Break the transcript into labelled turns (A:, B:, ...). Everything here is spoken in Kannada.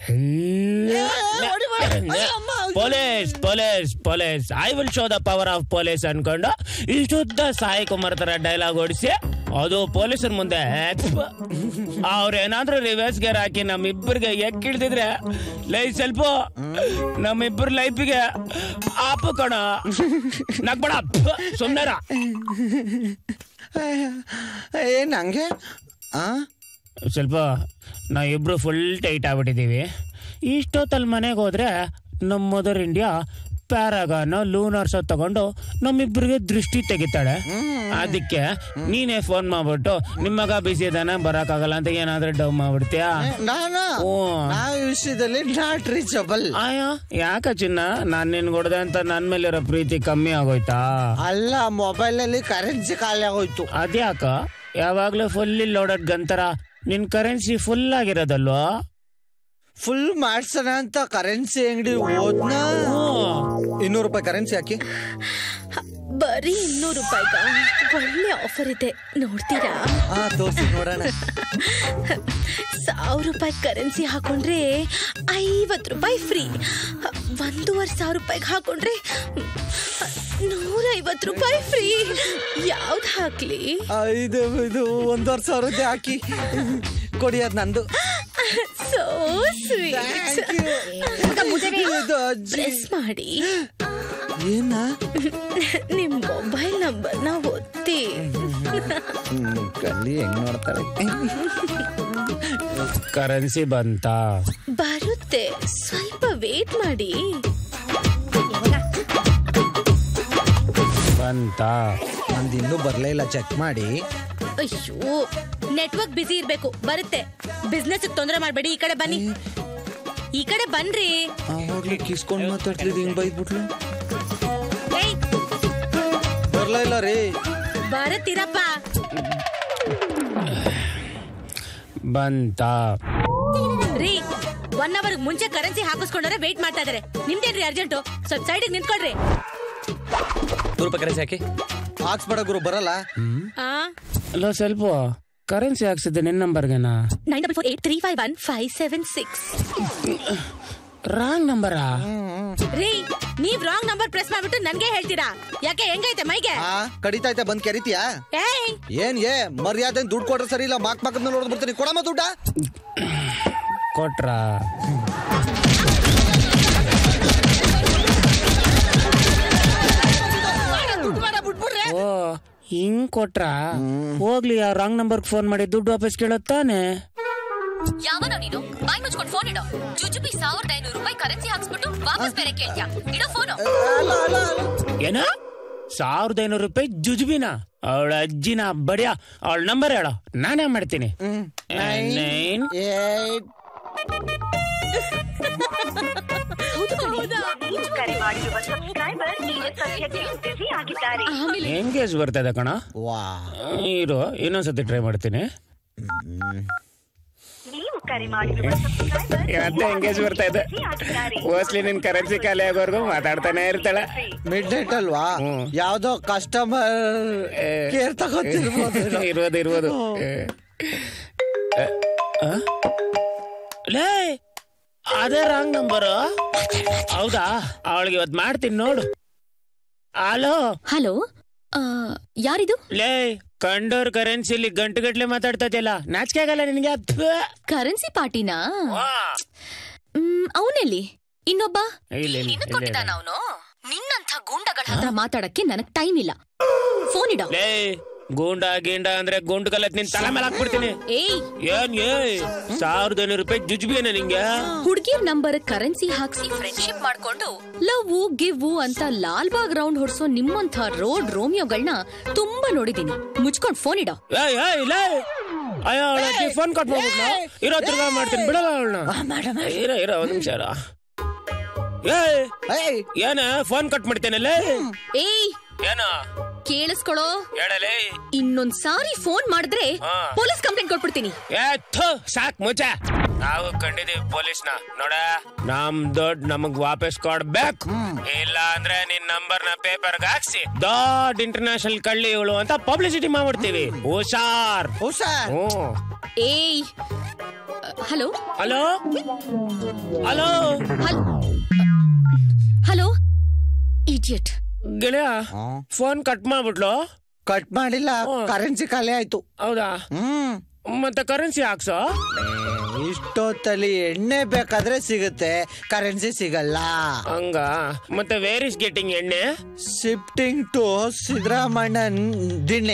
A: Police police police I will show the power of police ಅನ್ಕೊಂಡು ಇಷ್ಟುದ್ದ ಸಾಯಿ ಕುಮಾರ್ ತರ ಡೈಲಾಗ್ ಓಡಿಸಿ ಅದು ಪೊಲೀಸರ ಮುಂದೆ ಅವ್ರೇನಾದ್ರೂ ರಿವರ್ಸ್ ಗೇರ್ ಹಾಕಿ ನಮ್ಮಿಬ್ಬರಿಗೆ ಎಕ್ಕಿಡ್ದಿದ್ರೆ ಲೈ ಸ್ವಲ್ಪ ನಮ್ಮಿಬ್ಬರ ಲೈಫಿಗೆ ಆಪು ಕಣ ನಗ್ಬೇಡ ಸುಮ್ನೆರ
B: ಏನ್ ಹಂಗೆ ಆ
A: ಸ್ವಲ್ಪ ನಾವು ಇಬ್ರು ಫುಲ್ ಟೈಟ್ ಆಗ್ಬಿಟ್ಟಿದೀವಿ ಇಷ್ಟೊತ್ತಲ್ಲಿ ಮನೆಗೆ ಹೋದ್ರೆ ನಮ್ಮ ಮದರ್ ಇಂಡಿಯಾ ಪ್ಯಾರಾಗಾನ ಲೂನಾರ್ಸ ತಗೊಂಡು ನಮ್ಮಿಬ್ರಿಗೆ ದೃಷ್ಟಿ ತೆಗಿತಾಳೆ ಅದಕ್ಕೆ ನೀನೇ ಫೋನ್ ಮಾಡ್ಬಿಟ್ಟು ನಿಮ್ಮ ಮಗ ಬಿಸಿ ಇದಾನೆ ಬರಕ್ಕಾಗಲ್ಲ ಅಂತ ಏನಾದ್ರೂ ಡವ್ ಮಾಡ್ಬಿಡ್ತೀಯಾ
B: ನಾನು
A: ಓ.
B: ಆ ವಿಷಯದಲ್ಲಿ ನಾಟ್ ರೀಚಬಲ್
A: ಆಯ ಯಾಕ ಚಿನ್ನ ನಾನ್ ನಿನ್ ಕೊಡ್ದೆ ಅಂತ ನನ್ ಮೇಲಿರೋ ಪ್ರೀತಿ ಕಮ್ಮಿ ಆಗೋಯ್ತಾ
B: ಅಲ್ಲ ಮೊಬೈಲ್ ಅಲ್ಲಿ ಕರೆನ್ಸಿ ಖಾಲಿ ಆಗೋಯ್ತು
A: ಅದ್ಯಾಕ ಯಾವಾಗ್ಲೂ ಫುಲ್ ಲೋಡೆಡ್ ಗಂತರ ನಿನ್ ಕರೆನ್ಸಿ ಫುಲ್ ಆಗಿರೋದಲ್ವಾ
B: ಫುಲ್ ಮಾಡ್ಸೋಣ ಅಂತ ಕರೆನ್ಸಿ ಅಂಗಡಿ ಹೋದ್ನ ಇನ್ನೂರು ರೂಪಾಯಿ ಕರೆನ್ಸಿ ಹಾಕಿ
C: ಬರೀ ಇನ್ನೂರು ರೂಪಾಯಿಗ ಒಳ್ಳೆ ಆಫರ್ ಇದೆ ನೋಡ್ತೀರಾ
B: ಹಾ ತೋರ್ಸಿ ನೋಡೋಣ
C: ಸಾವಿರ ರೂಪಾಯಿ ಕರೆನ್ಸಿ ಹಾಕೊಂಡ್ರೆ ಐವತ್ತು ರೂಪಾಯಿ ಫ್ರೀ ಒಂದೂವರೆ ಸಾವಿರ ರೂಪಾಯಿಗೆ ಹಾಕೊಂಡ್ರೆ ನೂರ ಐವತ್ತು ರೂಪಾಯಿ ಫ್ರೀ ಯಾವ್ದು ಹಾಕ್ಲಿ
B: ಆ, ಇದು ಇದು ಒಂದೂವರೆ ಸಾವಿರದ್ದೇ ಹಾಕಿ ಕೊಡಿ ಅದ್ ನಂದು
C: ಸೋ ಸ್ವೀಟ್
B: ಇದು ಅಜ್ಜಿ
C: ಪ್ರೆಸ್ ಮಾಡಿ
B: ಏನ
C: ನಿಮ್ ಮೊಬೈಲ್ ನಂಬರ್ ನ ಒತ್ತಿ
B: ಕಲ್ಲಿ ಹೆಂಗ್ ನೋಡ್ತಾಳೆ
A: ಕರೆನ್ಸಿ ಬಂತಾ
C: ಬರುತ್ತೆ ಸ್ವಲ್ಪ ವೇಟ್ ಮಾಡಿ
A: ಬಂತಾ
B: ನಂದು ಇನ್ನೂ ಬರ್ಲೇ ಇಲ್ಲ ಚೆಕ್ ಮಾಡಿ
C: ಅಯ್ಯೋ ನೆಟ್ವರ್ಕ್ ಬಿಸಿ ಇರ್ಬೇಕು ಬರುತ್ತೆ ಬಿಸ್ನೆಸ್ ತೊಂದರೆ ಮಾಡ್ಬೇಡಿ ಈ ಕಡೆ ಬನ್ನಿ ಈ ಕಡೆ ಬನ್ರಿ
B: ಅವಾಗ್ಲೇ ಕಿಸ್ಕೊಂಡ್ ಮಾತಾಡ್ತಿದ್ ಹಿಂಗ್ ಬೈದ್ಬಿಟ್ಲು
C: ಏಯ್,
B: ಬರ್ಲೇ ಇಲ್ಲ ರೀ
C: ಬರುತ್ತೀರಪ್ಪ
A: ಬಂತಾ
C: ರೀ ಒನ್ ಅವರ್ ಮುಂಚೆ ಕರೆನ್ಸಿ ಹಾಕಿಸ್ಕೊಂಡ್ರೆ ವೇಟ್ ಮಾಡ್ತಾ ಇದಾರೆ ನಿಮ್ದೇನ್ರಿ ಅರ್ಜೆಂಟು ಸ್ವಲ್ಪ ಸೈಡಿಗೆ ನಿಂತ್ಕೊಳ್ರಿ
D: ನೂರು ರೂಪಾಯಿ ಕರೆನ್ಸಿ ಹಾಕಿ
B: ಹಾಕ್ಸ್ಬೇಡ ಗುರು ಬರಲ್ಲ
C: ಆ
A: ಅಲ್ಲ ಸ್ವಲ್ಪ ಕರೆನ್ಸಿ ಹಾಕ್ಸಿದ್ದೆ ನಿನ್ನ ನಂಬರ್ಗೆನಾ
C: nine double four eight three five one five seven six
A: wrong ನಂಬರಾ
C: ರೀ ನೀವ್ ರಾಂಗ್ ನಂಬರ್ ಪ್ರೆಸ್ ಮಾಡ್ಬಿಟ್ಟು ನನ್ಗೆ ಹೇಳ್ತೀರಾ ಯಾಕೆ ಹೆಂಗೈತೆ ಮೈಗೆ
B: ಆ ಕಡಿತೈತೆ ಬಂದ್ ಕೆರಿತೀಯಾ
C: ಏಯ್
B: ಏನ್ ಏ ಮರ್ಯಾದೆ ದುಡ್ಡು ಕೊಡ್ರೆ ಸರಿ ಇಲ್ಲ ಮಾಕ್ ಮಾಕದ್ ನೋಡ್ ಬರ್ತೀನಿ ಕೊಡಮ್ಮ ದುಡ್ಡ
A: ಕೊಟ್ರಾ ಓ ಹಿಂಗ್ ಕೊಟ್ರಾ ಹೋಗ್ಲಿ ಆ ರಾಂಗ್ ನಂಬರ್ ಫೋನ್ ಮಾಡಿ ದುಡ್ಡು ವಾಪಸ್ ಕೇಳತ್ತಾನೆ
E: ಯಾವನ ನೀನು ಬಾಯ್ ಮುಚ್ಕೊಂಡು ಫೋನ್ ಇಡೋ ಜುಜುಬಿ ಸಾವಿರದ ಐನೂರು ರೂಪಾಯಿ ಕರೆನ್ಸಿ ಹಾಕ್ಸ್ಬಿಟ್ಟು ವಾಪಸ್ ಬೇರೆ ಕೇಳ್ತ್ಯಾ ಇಡೋ ಫೋನು
A: ಏನ ಸಾವಿರದ ಐನೂರು ರೂಪಾಯಿ ಜುಜುಬಿನ ಅವಳ ಅಜ್ಜಿನ ಬಡಿಯ ಅವಳ ನಂಬರ್ ಹೇಳೋ ನಾನೇ ಮಾಡ್ತೀನಿ ನೈನ್
B: ಏಟ್
A: ಎಂಗೇಜ್ ಬರ್ತದೆ ಕಣ
B: ವಾ
A: ಇರು ಇನ್ನೊಂದ್ಸತಿ ಟ್ರೈ ಮಾಡ್ತೀನಿ ಮತ್ತೆ ಎಂಗೇಜ್ ಬರ್ತಾ ಇದೆ ಮೋಸ್ಟ್ಲಿ ನಿನ್ ಕರೆನ್ಸಿ ಖಾಲಿ ಆಗೋರ್ಗು ಮಾತಾಡ್ತಾನೆ ಇರ್ತಾಳೆ
B: ಮಿಡ್ ನೈಟ್ ಅಲ್ವಾ
A: ಹ್ಮ್.
B: ಯಾವ್ದೋ ಕಸ್ಟಮರ್ ಕೇರ್ ತಗೋತಿರ್ಬೋದು
A: ಇರ್ಬೋದು ಇರ್ಬೋದು ಏ. ಏ, ಆ? ಲೇ ಅದೇ ರಾಂಗ್ ನಂಬರು ಹೌದಾ ಅವಳಿಗೆ ಇವತ್ತು ಮಾಡ್ತೀನಿ ನೋಡು ಹಲೋ
E: ಹಲೋ ಯಾರಿದು
A: ಲೇ ಕಂಡೋರ್ ಕರೆನ್ಸಿಲಿ ಗಂಟು ಗಟ್ಲೆ ಮಾತಾಡ್ತಾ ಇದೆಯಲ್ಲ ನಾಚಿಕೆ ಆಗಲ್ಲ ನಿನಗೆ ಥು.
E: ಕರೆನ್ಸಿ ಪಾರ್ಟಿನಾ
A: ವಾ.
E: ಅವನೆಲ್ಲಿ ಇನ್ನೊಬ್ಬ
A: ಇಲ್ಲ, ಇಲ್ಲ,
E: ನಿನ್ನ
A: ಇಲ್ಲ,
E: ಕೊಟ್ಟಿದ್ದಾನ
A: ಇಲ್ಲ.
E: ಅವನು ನಿನ್ನಂಥ ಗೂಂಡಗಳ ಹತ್ರ ಮಾತಾಡಕ್ಕೆ ನನಗ್ ಟೈಮ್ ಇಲ್ಲ ಫೋನ್ ಇಡೋ
A: ಲೇ ಗೂಂಡ ಗೀಂಡ ಅಂದ್ರೆ ಗುಂಡು ಕಲ್ಲತ್ ನಿನ್ ತಲೆ ಮೇಲೆ ಹಾಕ್ಬಿಡ್ತೀನಿ
E: ಏಯ್
A: ಏನ್ ಏ ಸಾವಿರದ ಐನೂರು ರೂಪಾಯಿ ಜುಜ್ಬಿಯೇನ ನಿಂಗೆ
E: ಹುಡ್ಗಿರ್ ನಂಬರ್ ಕರೆನ್ಸಿ ಹಾಕ್ಸಿ ಫ್ರೆಂಡ್ಶಿಪ್ ಮಾಡ್ಕೊಂಡು ಲವ್ ಗಿವ್ ಅಂತ ಲಾಲ್ ಬಾಗ್ ರೌಂಡ್ ಹೊಡ್ಸೋ ನಿಮ್ಮಂಥ ರೋಡ್ ರೋಮಿಯೋಗಳನ್ನ ತುಂಬಾ ನೋಡಿದೀನಿ ಮುಚ್ಕೊಂಡ್ ಫೋನ್ ಇಡೋ
A: ಏಯ್ ಏಯ್ ಲೇ ಅಯ್ಯೋ ಅವಳಕ್ಕೆ ಫೋನ್ ಕಟ್ ಮಾಡ್ಬಿಟ್ಲ ಇರೋ ತಿರ್ಗಾ ಮಾಡ್ತೀನಿ ಬಿಡಲ್ಲ ಅವಳನ್ನ ಇರ ಇರ ಒಂದ್ ನಿಮಿಷ ಇರ ಏಯ್
B: ಏಯ್
A: ಏನ ಫೋನ್ ಕಟ್ ಮಾಡ್ತೇನಲ್ಲ
E: ಏಯ್
A: ಏನ
E: ಕೇಳಿಸ್ಕೊಳೋ
A: ಹೇಳಲೇ
E: ಇನ್ನೊಂದ್ ಸಾರಿ ಫೋನ್ ಮಾಡಿದ್ರೆ
A: ಹಾ.
E: ಪೊಲೀಸ್ ಕಂಪ್ಲೇಂಟ್ ಕೊಟ್ಬಿಡ್ತೀನಿ
A: ಏ ಥು ಸಾಕ್ ಮುಚ್ಚ ನಾವು ಕಂಡಿದೀವಿ ಪೊಲೀಸ್ನ ನೋಡ ನಮ್ ದೊಡ್ಡ ನಮಗ್ ವಾಪಸ್ ಕೊಡ್ಬೇಕು ಇಲ್ಲ ಅಂದ್ರೆ ನಿನ್ ನಂಬರ್ ನ ಪೇಪರ್ ಹಾಕ್ಸಿ ದೊಡ್ಡ ಇಂಟರ್ನ್ಯಾಷನಲ್ ಕಳ್ಳಿ ಇವಳು ಅಂತ ಪಬ್ಲಿಸಿಟಿ ಮಾಡ್ಬಿಡ್ತೀವಿ ಹುಷಾರ್
B: ಹುಷಾರ್
A: ಹ್ಮ್
E: ಏಯ್ ಅ, ಹಲೋ
A: ಹಲೋ ಹಲೋ
E: ಹಲ್ ಹಲೋ ಇಡಿಯಟ್
A: ಗೆಳೆಯ ಫೋನ್ ಕಟ್ ಮಾಡ್ಬಿಟ್ಲು
B: ಕಟ್ ಮಾಡಿಲ್ಲ ಕರೆನ್ಸಿ ಖಾಲಿ ಆಯ್ತು
A: ಹೌದಾ
B: ಹ್ಮ್
A: ಮತ್ತೆ ಕರೆನ್ಸಿ ಹಾಕ್ಸೋ
B: ಇಷ್ಟೊತ್ತಲ್ಲಿ ಎಣ್ಣೆ ಬೇಕಾದ್ರೆ ಸಿಗುತ್ತೆ ಕರೆನ್ಸಿ ಸಿಗಲ್ಲ
A: ಹಂಗ ಮತ್ತೆ ವೇರ್ ಇಸ್ ಗೆಟಿಂಗ್ ಎಣ್ಣೆ
B: ಶಿಫ್ಟಿಂಗ್ ಟು ಸಿದ್ದರಾಮಣ್ಣನ್ ದಿಣ್ಣೆ